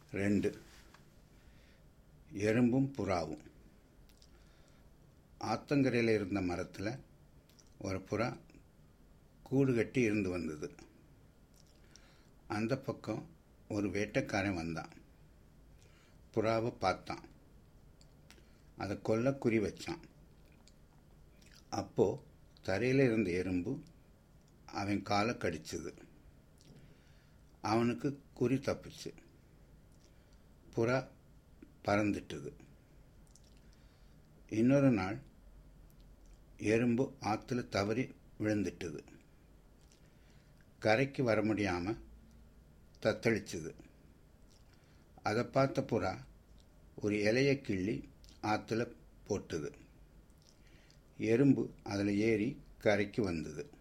ரெண்டு எறும்பும் புறாவும் ஆத்தங்கரையில் இருந்த மரத்தில் ஒரு புறா கூடு கட்டி இருந்து வந்தது அந்த பக்கம் ஒரு வேட்டைக்காரன் வந்தான் புறாவை பார்த்தான் அதை கொல்ல குறி வச்சான் அப்போ தரையில் இருந்த எறும்பு அவன் காலை கடிச்சது அவனுக்கு குறி தப்பிச்சு புறா பறந்துட்டுது இன்னொரு நாள் எறும்பு ஆற்றுல தவறி விழுந்துட்டுது கரைக்கு வர முடியாமல் தத்தளிச்சுது அதை பார்த்த புறா ஒரு இலையை கிள்ளி ஆற்றுல போட்டுது எறும்பு அதில் ஏறி கரைக்கு வந்தது